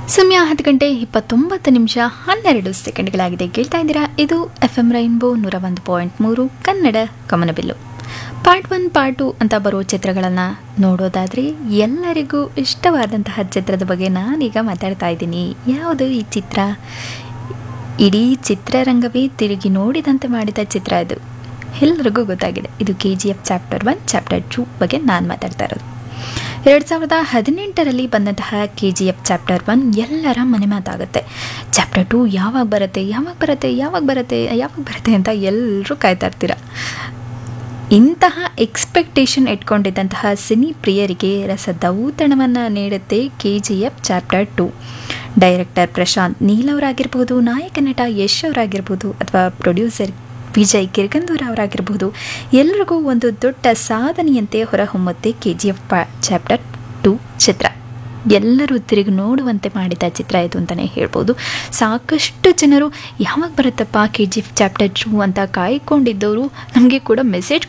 ಸಮಯ ಹತ್ತು ಗಂಟೆ ಇಪ್ಪತ್ತೊಂಬತ್ತು ನಿಮಿಷ ಹನ್ನೆರಡು ಸೆಕೆಂಡ್ಗಳಾಗಿದೆ ಕೇಳ್ತಾ ಇದ್ದೀರಾ ಇದು ಎಫ್ ಎಂ ರೈನ್ಬೋ ನೂರ ಒಂದು ಪಾಯಿಂಟ್ ಮೂರು Kannada Kamanabillu part one part two ಅಂತ ಬರೋ ಚಿತ್ರಗಳನ್ನು ನೋಡೋದಾದರೆ ಎಲ್ಲರಿಗೂ ಇಷ್ಟವಾದಂತಹ ಚಿತ್ರದ ಬಗ್ಗೆ ನಾನೀಗ ಮಾತಾಡ್ತಾ ಇದ್ದೀನಿ ಯಾವುದು ಈ ಚಿತ್ರ ಇಡೀ ಚಿತ್ರರಂಗವೇ ತಿರುಗಿ ನೋಡಿದಂತೆ ಮಾಡಿದ ಚಿತ್ರ ಇದು ಎಲ್ಲರಿಗೂ ಗೊತ್ತಾಗಿದೆ ಇದು K G F chapter one chapter two ಬಗ್ಗೆ ನಾನು ಮಾತಾಡ್ತಾ ಇರೋದು ಎರಡು ಸಾವಿರದ ಹದಿನೆಂಟರಲ್ಲಿ ಬಂದಂತಹ K G F chapter one ಎಲ್ಲರ ಮನೆ ಮಾತಾಗುತ್ತೆ ಚಾಪ್ಟರ್ ಟೂ ಯಾವಾಗ ಬರುತ್ತೆ ಯಾವಾಗ ಬರುತ್ತೆ ಯಾವಾಗ ಬರುತ್ತೆ ಯಾವಾಗ ಬರುತ್ತೆ ಅಂತ ಎಲ್ಲರೂ ಕಾಯ್ತಾ ಇರ್ತೀರ ಇಂತಹ ಎಕ್ಸ್ಪೆಕ್ಟೇಷನ್ ಇಟ್ಕೊಂಡಿದ್ದಂತಹ ಸಿನಿ ಪ್ರಿಯರಿಗೆ ರಸದೌತಣವನ್ನು ನೀಡುತ್ತೆ K G F chapter two director Prashanth Neel ಅವರಾಗಿರ್ಬೋದು ನಾಯಕ ನಟ ಯಶ್ ಅವರಾಗಿರ್ಬೋದು ಅಥವಾ ಪ್ರೊಡ್ಯೂಸರ್ ವಿಜಯ್ ಕಿರ್ಗಂದೂರ್ ಅವರಾಗಿರ್ಬೋದು ಎಲ್ರಿಗೂ ಒಂದು ದೊಡ್ಡ ಸಾಧನೆಯಂತೆ ಹೊರಹೊಮ್ಮುತ್ತೆ K G F chapter two ಚಿತ್ರ ಎಲ್ಲರೂ ತಿರುಗಿ ನೋಡುವಂತೆ ಮಾಡಿದ ಚಿತ್ರ ಇದು ಅಂತಲೇ ಹೇಳ್ಬೋದು ಸಾಕಷ್ಟು ಜನರು ಯಾವಾಗ ಬರುತ್ತಪ್ಪ K G F chapter two ಅಂತ ಕಾಯ್ಕೊಂಡಿದ್ದವರು ನಮಗೆ ಕೂಡ ಮೆಸೇಜ್